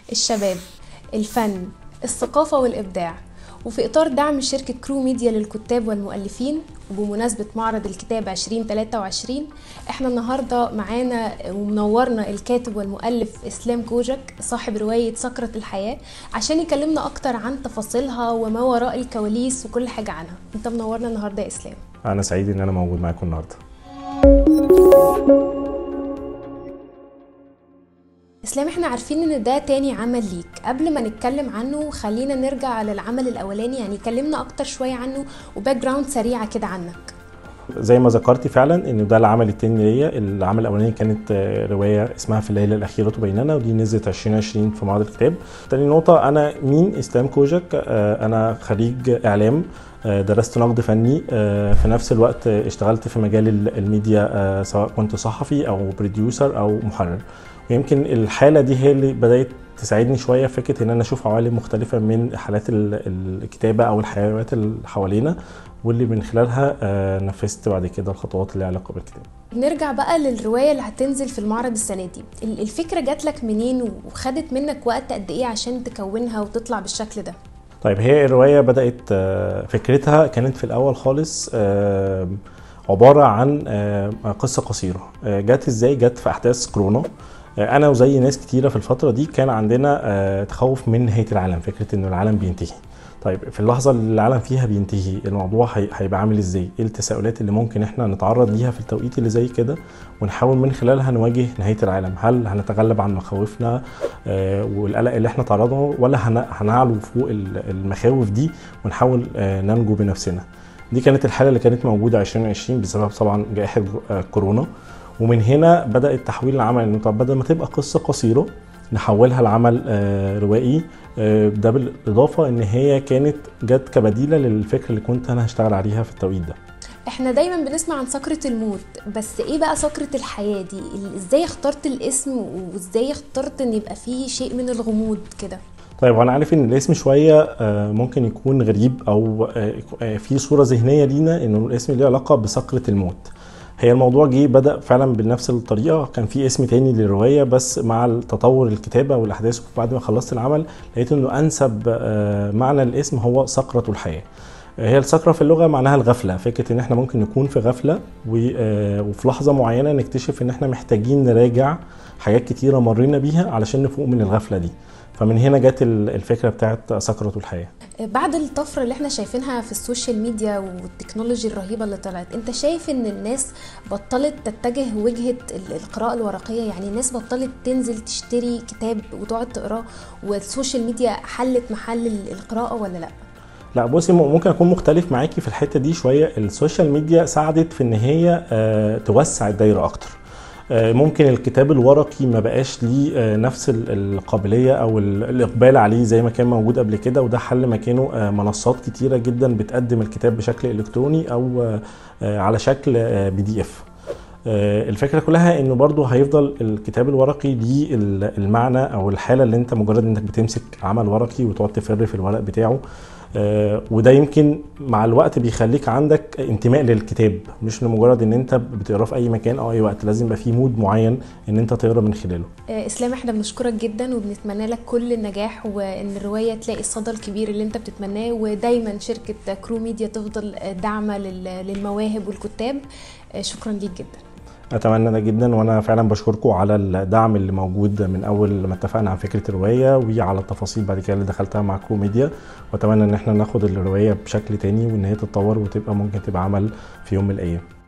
الشباب الفن الثقافة والإبداع وفي إطار دعم شركة كرو ميديا للكتاب والمؤلفين وبمناسبة معرض الكتاب 2023 احنا النهاردة معانا ومنورنا الكاتب والمؤلف إسلام كوجك صاحب رواية سكرة الحياة عشان يكلمنا أكتر عن تفاصيلها وما وراء الكواليس وكل حاجة عنها انت منورنا النهاردة يا إسلام انا سعيد ان انا موجود معاكم النهارده اسلام احنا عارفين ان ده تاني عمل ليك قبل ما نتكلم عنه خلينا نرجع للعمل الاولاني يعني كلمنا اكتر شويه عنه وباك جراوند سريعه كده عنك زي ما ذكرتي فعلا ان ده العمل التاني ليا العمل الاولاني كانت آه، روايه اسمها في الليله الاخيره بيننا ودي نزلت 2020 في معرض الكتاب تاني نقطه انا مين اسلام كوجك آه، انا خريج اعلام آه، درست نقد فني آه، في نفس الوقت آه، اشتغلت في مجال ال- الميديا آه، سواء كنت صحفي او بروديوسر او محرر ويمكن الحاله دي هي اللي بدات تساعدني شويه في فكره ان انا اشوف عوالم مختلفه من حالات ال- الكتابه او الحيوانات اللي حوالينا واللي من خلالها آه، نفذت بعد كده الخطوات اللي لها علاقه بالكتاب نرجع بقى للروايه اللي هتنزل في المعرض السنه دي ال- الفكره جات لك منين وخدت منك وقت قد ايه عشان تكونها وتطلع بالشكل ده طيب هي الروايه بدات آه، فكرتها كانت في الاول خالص آه، عباره عن آه، قصه قصيره آه، جت ازاي جت في احداث كورونا آه، انا وزي ناس كتيره في الفتره دي كان عندنا آه، تخوف من نهايه العالم فكره ان العالم بينتهي طيب في اللحظه اللي العالم فيها بينتهي الموضوع هي- هيبقى عامل ازاي ايه التساؤلات اللي ممكن احنا نتعرض ليها في التوقيت اللي زي كده ونحاول من خلالها نواجه نهايه العالم هل هنتغلب عن مخاوفنا آه، والقلق اللي احنا تعرضنا ولا هن- هنعلو فوق ال- المخاوف دي ونحاول آه، ننجو بنفسنا دي كانت الحاله اللي كانت موجوده 2020 بسبب طبعا جائحه آه، كورونا ومن هنا بدا التحويل العمل انه طب بدل ما تبقى قصه قصيره نحولها لعمل آه، روائي آه، ده بالاضافه ان هي كانت جت كبديله للفكره اللي كنت انا هشتغل عليها في التوقيت ده احنا دايما بنسمع عن سكرة الموت بس ايه بقى سكرة الحياة دي ال- ازاي اخترت الاسم وازاي اخترت ان يبقى فيه شيء من الغموض كده طيب وانا عارف ان الاسم شويه آه، ممكن يكون غريب او آه، آه، في صوره ذهنيه لينا انه الاسم ليه علاقه بسكره الموت هي الموضوع جه بدا فعلا بنفس الطريقه كان في اسم تاني للروايه بس مع التطور الكتابه والاحداث بعد ما خلصت العمل لقيت انه انسب آه، معنى الاسم هو سكره الحياه هي السكرة في اللغة معناها الغفلة فكرة ان احنا ممكن نكون في غفلة و- آه، وفي لحظة معينة نكتشف ان احنا محتاجين نراجع حاجات كتيرة مرينا بيها علشان نفوق من الغفلة دي فمن هنا جت ال- الفكرة بتاعت سكرة الحياة بعد الطفرة اللي احنا شايفينها في السوشيال ميديا والتكنولوجي الرهيبة اللي طلعت انت شايف ان الناس بطلت تتجه وجهة ال- القراءة الورقية يعني الناس بطلت تنزل تشتري كتاب وتقعد تقراه والسوشيال ميديا حلت محل ال- القراءة ولا لا لا بصي م- ممكن اكون مختلف معاكي في الحته دي شويه السوشيال ميديا ساعدت في ان هي آه، توسع الدايره اكتر آه، ممكن الكتاب الورقي ما بقاش ليه آه، نفس ال- القابليه او ال- الاقبال عليه زي ما كان موجود قبل كده وده حل مكانه آه، منصات كتيره جدا بتقدم الكتاب بشكل الكتروني او آه، آه، على شكل بي دي اف الفكره كلها انه برضه هيفضل الكتاب الورقي ليه ال- المعنى او الحاله اللي انت مجرد انك بتمسك عمل ورقي وتقعد تفر في الورق بتاعه آه، وده يمكن مع الوقت بيخليك عندك انتماء للكتاب مش لمجرد ان انت بتقراه في اي مكان او اي وقت لازم يبقى فيه مود معين ان انت تقرا من خلاله آه، اسلام احنا بنشكرك جدا وبنتمنى لك كل النجاح وان الروايه تلاقي الصدى الكبير اللي انت بتتمناه ودايما شركه كرو ميديا تفضل آه، داعمه لل- للمواهب والكتاب آه، شكرا ليك جدا اتمنى ده جدا وانا فعلا بشكركم على الدعم اللي موجود من اول ما اتفقنا عن فكره الروايه وعلى التفاصيل بعد كده اللي دخلتها مع كرو ميديا واتمنى ان احنا ناخد الروايه بشكل تاني وان هي تتطور وتبقى ممكن تبقى عمل في يوم من الايام